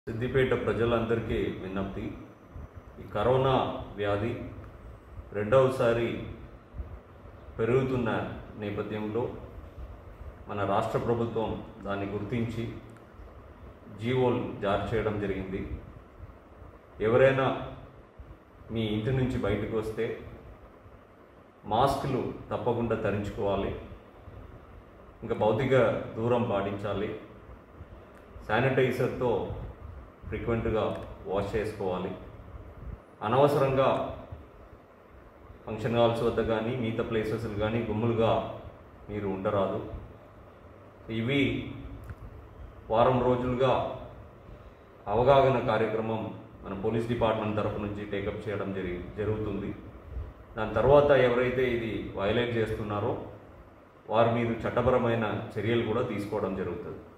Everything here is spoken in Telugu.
సిద్దిపేట ప్రజలందరికీ విన్నప్తి ఈ కరోనా వ్యాధి రెండవసారి పెరుగుతున్న నేపథ్యంలో మన రాష్ట్ర ప్రభుత్వం దాన్ని గుర్తించి జీవోలు జారీ చేయడం జరిగింది ఎవరైనా మీ ఇంటి నుంచి బయటకు వస్తే మాస్కులు తప్పకుండా ధరించుకోవాలి ఇంకా భౌతిక దూరం పాటించాలి శానిటైజర్తో ఫ్రీక్వెంట్గా వాష్ చేసుకోవాలి అనవసరంగా ఫంక్షన్ హాల్స్ వద్ద కానీ మిగతా ప్లేసెస్ కానీ గుమ్ములుగా మీరు ఉండరాదు ఇవి వారం రోజులుగా అవగాహన కార్యక్రమం మన పోలీస్ డిపార్ట్మెంట్ తరపు నుంచి టేకప్ చేయడం జరిగి జరుగుతుంది దాని తర్వాత ఎవరైతే ఇది వైలేట్ చేస్తున్నారో వారి మీద చట్టపరమైన చర్యలు కూడా తీసుకోవడం జరుగుతుంది